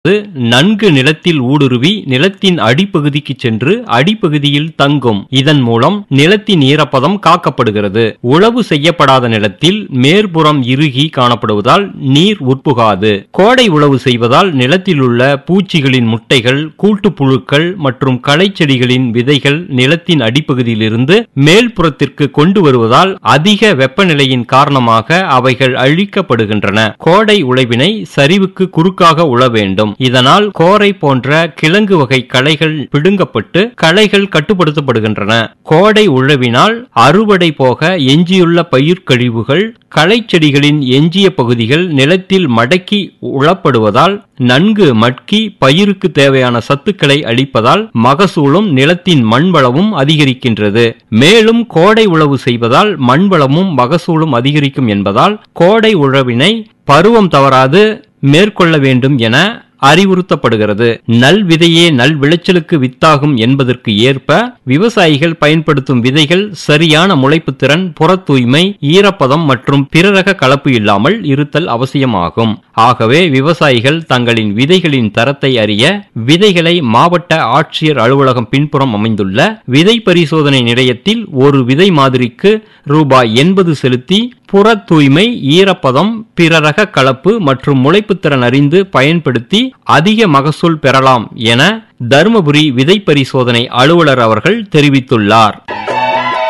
நன்கு நிலத்தில் ஊடுருவி நிலத்தின் அடிப்பகுதிக்கு சென்று அடிப்பகுதியில் தங்கும் இதன் மூலம் நிலத்தின் ஈரப்பதம் காக்கப்படுகிறது உழவு செய்யப்படாத நிலத்தில் மேற்புறம் இறுகி காணப்படுவதால் நீர் உட்புகாது கோடை உழவு செய்வதால் நிலத்தில் உள்ள பூச்சிகளின் முட்டைகள் கூட்டுப்புழுக்கள் மற்றும் களைச்செடிகளின் விதைகள் நிலத்தின் அடிப்பகுதியிலிருந்து மேல்புறத்திற்கு கொண்டு வருவதால் அதிக வெப்பநிலையின் காரணமாக அவைகள் அழிக்கப்படுகின்றன கோடை உழவினை சரிவுக்கு குறுக்காக உழ வேண்டும் இதனால் கோரை போன்ற கிழங்கு வகை களைகள் பிடுங்கப்பட்டு களைகள் கட்டுப்படுத்தப்படுகின்றன கோடை உழவினால் அறுவடை போக எஞ்சியுள்ள பயிர் கழிவுகள் களைச்செடிகளின் எஞ்சிய பகுதிகள் நிலத்தில் மடக்கி உழப்படுவதால் நன்கு மட்கி பயிருக்கு தேவையான சத்துக்களை அளிப்பதால் மகசூலும் நிலத்தின் மண்வளமும் அதிகரிக்கின்றது மேலும் கோடை உழவு செய்வதால் மண்வளமும் மகசூலும் அதிகரிக்கும் என்பதால் கோடை உழவினை பருவம் தவறாது மேற்கொள்ள வேண்டும் என அறிவுறுத்தப்படுகிறது நல் விதையே நல் விளைச்சலுக்கு வித்தாகும் என்பதற்கு ஏற்ப விவசாயிகள் பயன்படுத்தும் விதைகள் சரியான முளைப்பு திறன் புற தூய்மை ஈரப்பதம் மற்றும் பிறரக கலப்பு இல்லாமல் இருத்தல் அவசியமாகும் ஆகவே விவசாயிகள் தங்களின் விதைகளின் தரத்தை அறிய விதைகளை மாவட்ட ஆட்சியர் அலுவலகம் பின்புறம் அமைந்துள்ள விதை பரிசோதனை நிலையத்தில் ஒரு விதை மாதிரிக்கு ரூபாய் எண்பது செலுத்தி புற தூய்மை ஈரப்பதம் பிறரக கலப்பு மற்றும் முளைப்புத்திறன் அறிந்து பயன்படுத்தி அதிக மகசூல் பெறலாம் என தருமபுரி விதை பரிசோதனை அலுவலர் அவர்கள் தெரிவித்துள்ளார்